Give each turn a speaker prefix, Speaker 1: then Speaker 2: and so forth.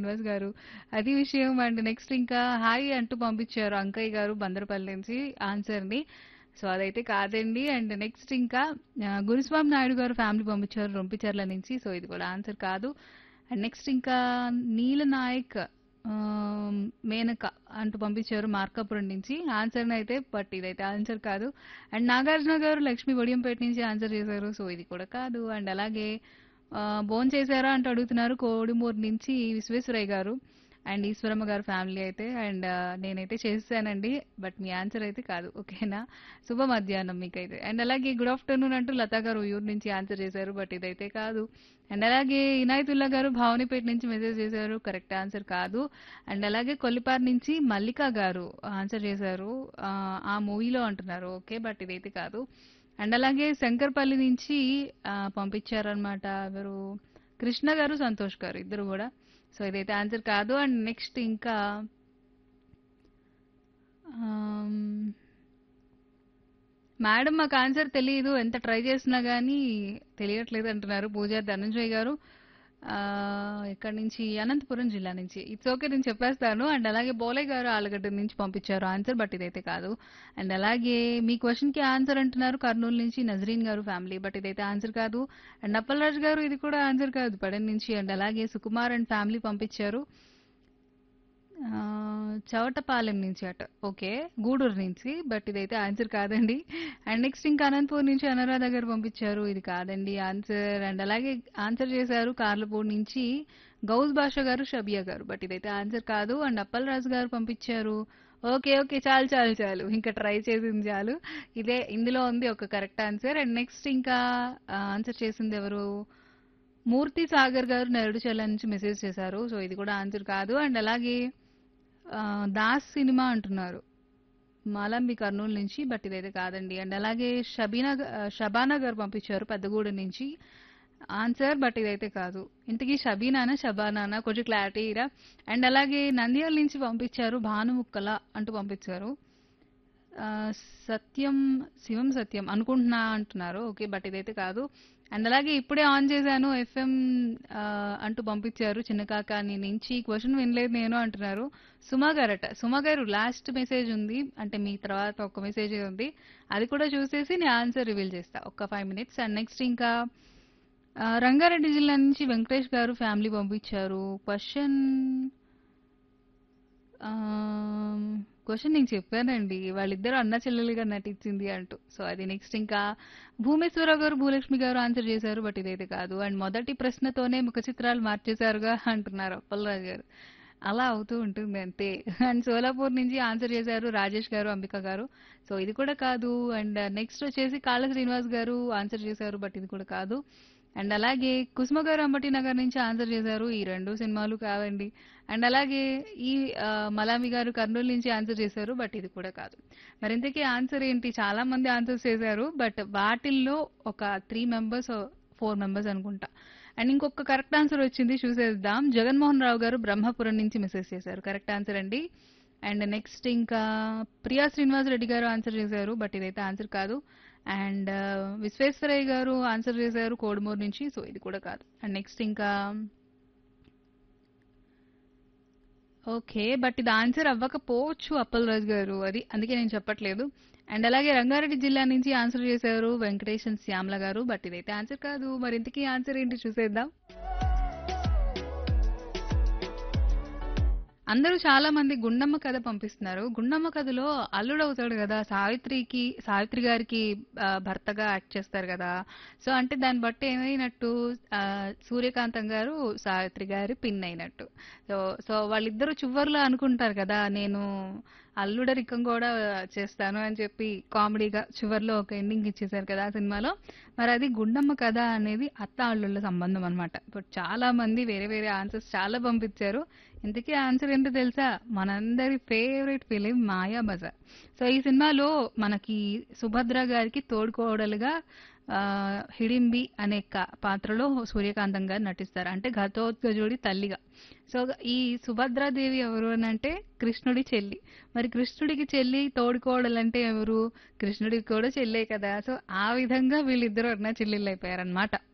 Speaker 1: శ్రీనివాస్ గారు అది విషయం అండ్ నెక్స్ట్ ఇంకా హాయ్ అంటూ పంపించారు అంకయ్య గారు బందరపల్లి నుంచి ఆన్సర్ ని సో అదైతే కాదండి అండ్ నెక్స్ట్ ఇంకా ఆ, గురుస్వామి నాయుడు గారు ఫ్యామిలీ పంపించారు రొంపిచర్ల నుంచి సో ఇది కూడా ఆన్సర్ కాదు అండ్ నెక్స్ట్ ఇంకా నీల నాయక్ ఆ, మేనక అంటూ పంపించారు మార్కాపురం నుంచి ఆన్సర్ అయితే బట్ ఇదైతే ఆన్సర్ కాదు అండ్ నాగార్జున గారు లక్ష్మీ వడియంపేట నుంచి ఆన్సర్ చేశారు సో ఇది కూడా కాదు అండ్ అలాగే బోన్ చేశారా అంటూ అడుగుతున్నారు కోడిమూరు నుంచి విశ్వేశ్వరయ్య గారు అండ్ ఈశ్వరమ్మ గారు ఫ్యామిలీ అయితే అండ్ నేనైతే చేశానండి బట్ మీ ఆన్సర్ అయితే కాదు ఓకేనా శుభ మధ్యాహ్నం మీకైతే అండ్ అలాగే గుడ్ ఆఫ్టర్నూన్ అంటూ లతా గారు ఊరు నుంచి ఆన్సర్ చేశారు బట్ ఇదైతే కాదు అండ్ అలాగే ఇనాయతుల్లా గారు భావనిపేట నుంచి మెసేజ్ చేశారు కరెక్ట్ ఆన్సర్ కాదు అండ్ అలాగే కొల్లిపార్ నుంచి మల్లికా గారు ఆన్సర్ చేశారు ఆ, ఆ మూవీలో అంటున్నారు ఓకే బట్ ఇదైతే కాదు అండ్ అలాగే శంకర్పల్లి నుంచి ఆ, పంపించారనమాట ఎవరు కృష్ణ గారు సంతోష్ గారు ఇద్దరు కూడా సో ఇదైతే ఆన్సర్ కాదు అండ్ నెక్స్ట్ ఇంకా ఆమ్, మేడం మాకు ఆన్సర్ తెలియదు ఎంత ట్రై చేసినా కానీ తెలియట్లేదు అంటున్నారు పూజ ధనంజయ్ గారు ఆ, ఇక్కడి నుంచి అనంతపురం జిల్లా నుంచి ఇట్స్ ఓకే నేను చెప్పేస్తాను అండ్ అలాగే బోలే గారు ఆలగడ్డ నుంచి పంపించారు ఆన్సర్ బట్ ఇదైతే కాదు అండ్ అలాగే మీ క్వశ్చన్ కి ఆన్సర్ అంటున్నారు కర్నూలు నుంచి నజరీన్ గారు ఫ్యామిలీ బట్ ఇదైతే ఆన్సర్ కాదు అండ్ అప్పలరాజు గారు ఇది కూడా ఆన్సర్ కాదు పడన్ నుంచి అండ్ అలాగే సుకుమార్ అండ్ ఫ్యామిలీ పంపించారు ఆ, చవటపాలెం నుంచి అట ఓకే గూడూరు నుంచి బట్ ఇదైతే ఆన్సర్ కాదండి అండ్ నెక్స్ట్ ఇంకా అనంతపూర్ నుంచి అనురాధ గారు పంపించారు ఇది కాదండి ఆన్సర్ అండ్ అలాగే ఆన్సర్ చేశారు కార్లపూర్ నుంచి గౌజ్ భాష గారు షబియా గారు బట్ ఇదైతే ఆన్సర్ కాదు అండ్ అప్పలరాజు గారు పంపించారు ఓకే ఓకే చాలు చాలు చాలు ఇంకా ట్రై చేసింది చాలు ఇదే ఇందులో ఉంది ఒక కరెక్ట్ ఆన్సర్ అండ్ నెక్స్ట్ ఇంకా ఆన్సర్ చేసింది ఎవరు మూర్తి సాగర్ గారు నెరడుచల్ల నుంచి మెసేజ్ చేశారు సో ఇది కూడా ఆన్సర్ కాదు అండ్ అలాగే ఆ, దాస్ సినిమా అంటున్నారు మాలంబి కర్నూలు నుంచి బట్ ఇదైతే కాదండి అండ్ అలాగే షబీనా గ- ఆ, షబానా గారు పంపించారు పెద్దగూడెం నుంచి ఆన్సర్ బట్ ఇదైతే కాదు ఇంతకీ షబీనానా షబానానా కొంచెం క్లారిటీ ఇరా అండ్ అలాగే నంద్యాల నుంచి పంపించారు భానుముక్కల అంటూ పంపించారు ఆ, సత్యం శివం సత్యం అనుకుంటున్నా అంటున్నారు ఓకే బట్ ఇదైతే కాదు అండ్ అలాగే ఇప్పుడే ఆన్ చేశాను ఎఫ్ఎం అంటూ పంపించారు చిన్నకాకాని నుంచి క్వశ్చన్ వినలేదు నేను అంటున్నారు సుమా గారట సుమా గారు లాస్ట్ మెసేజ్ ఉంది అంటే మీ తర్వాత ఒక మెసేజ్ ఉంది అది కూడా చూసేసి నేను ఆన్సర్ రివీల్ చేస్తా ఒక ఫైవ్ మినిట్స్ అండ్ నెక్స్ట్ ఇంకా ఆ, రంగారెడ్డి జిల్లా నుంచి వెంకటేష్ గారు ఫ్యామిలీ పంపించారు క్వశ్చన్ క్వశ్చన్ నేను చెప్పానండి వాళ్ళిద్దరు అన్న చెల్లెలుగా నటించింది అంటూ సో అది నెక్స్ట్ ఇంకా భూమేశ్వరరావు గారు భూలక్ష్మి గారు ఆన్సర్ చేశారు బట్ ఇదైతే కాదు అండ్ మొదటి ప్రశ్నతోనే ముఖ చిత్రాలు మార్చేశారుగా అంటున్నారు అప్పలరాజు గారు అలా అవుతూ ఉంటుంది అంతే అండ్ సోలాపూర్ నుంచి ఆన్సర్ చేశారు రాజేష్ గారు అంబిక గారు సో ఇది కూడా కాదు అండ్ నెక్స్ట్ వచ్చేసి కాళ్ళ శ్రీనివాస్ గారు ఆన్సర్ చేశారు బట్ ఇది కూడా కాదు అండ్ అలాగే కుసుమ గారు అంబటి నగర్ నుంచి ఆన్సర్ చేశారు ఈ రెండు సినిమాలు కావండి అండ్ అలాగే ఈ ఆ, మలామి గారు కర్నూలు నుంచి ఆన్సర్ చేశారు బట్ ఇది కూడా కాదు మరి ఇంతకీ ఆన్సర్ ఏంటి చాలా మంది ఆన్సర్స్ చేశారు బట్ వాటిల్లో ఒక త్రీ మెంబర్స్ ఫోర్ మెంబర్స్ అనుకుంటా అండ్ ఇంకొక కరెక్ట్ ఆన్సర్ వచ్చింది చూసేద్దాం జగన్మోహన్ రావు గారు బ్రహ్మపురం నుంచి మెసేజ్ చేశారు కరెక్ట్ ఆన్సర్ అండి అండ్ నెక్స్ట్ ఇంకా ప్రియా శ్రీనివాస్ రెడ్డి గారు ఆన్సర్ చేశారు బట్ ఇదైతే ఆన్సర్ కాదు అండ్ విశ్వేశ్వరయ్య గారు ఆన్సర్ చేశారు కోడుమూరు నుంచి సో ఇది కూడా కాదు అండ్ నెక్స్ట్ ఇంకా ఓకే బట్ ఇది ఆన్సర్ అవ్వకపోవచ్చు అప్పలరాజు గారు అది అందుకే నేను చెప్పట్లేదు అండ్ అలాగే రంగారెడ్డి జిల్లా నుంచి ఆన్సర్ చేశారు వెంకటేశన్ శ్యామల గారు బట్ ఇదైతే ఆన్సర్ కాదు మరి ఇంతకీ ఆన్సర్ ఏంటి చూసేద్దాం అందరూ చాలా మంది గుండమ్మ కథ పంపిస్తున్నారు గుండమ్మ కథలో అల్లుడు అవుతాడు కదా సావిత్రికి సావిత్రి గారికి ఆ, భర్తగా యాక్ట్ చేస్తారు కదా సో అంటే దాన్ని బట్టి ఏమైనట్టు ఆ, సూర్యకాంతం గారు సావిత్రి గారి పిన్ అయినట్టు సో సో వాళ్ళిద్దరూ చివర్లో అనుకుంటారు కదా నేను అల్లుడరికం కూడా చేస్తాను అని చెప్పి కామెడీగా చివర్లో ఒక ఎండింగ్ ఇచ్చేసారు కదా ఆ సినిమాలో మరి అది గుండమ్మ కథ అనేది అత్త అల్లుళ్ళ సంబంధం అనమాట బట్ చాలా మంది వేరే వేరే ఆన్సర్స్ చాలా పంపించారు ఇంతకీ ఆన్సర్ ఏంటో తెలుసా మనందరి favourite film Maya Bazar so ఈ సినిమాలో మనకి సుభద్ర గారికి తోడుకోడలుగా ఆ, హిడింబి అనే క- పాత్రలో సూర్యకాంతం గారు నటిస్తారు అంటే ఘటోత్కజుడి తల్లిగా సో ఈ సుభద్రాదేవి ఎవరు అని అంటే కృష్ణుడి చెల్లి మరి కృష్ణుడికి చెల్లి తోడుకోడలంటే ఎవరు కృష్ణుడికి కూడా చెల్లే కదా సో ఆ విధంగా వీళ్ళిద్దరు అన్న చెల్లెళ్ళు అయిపోయారనమాట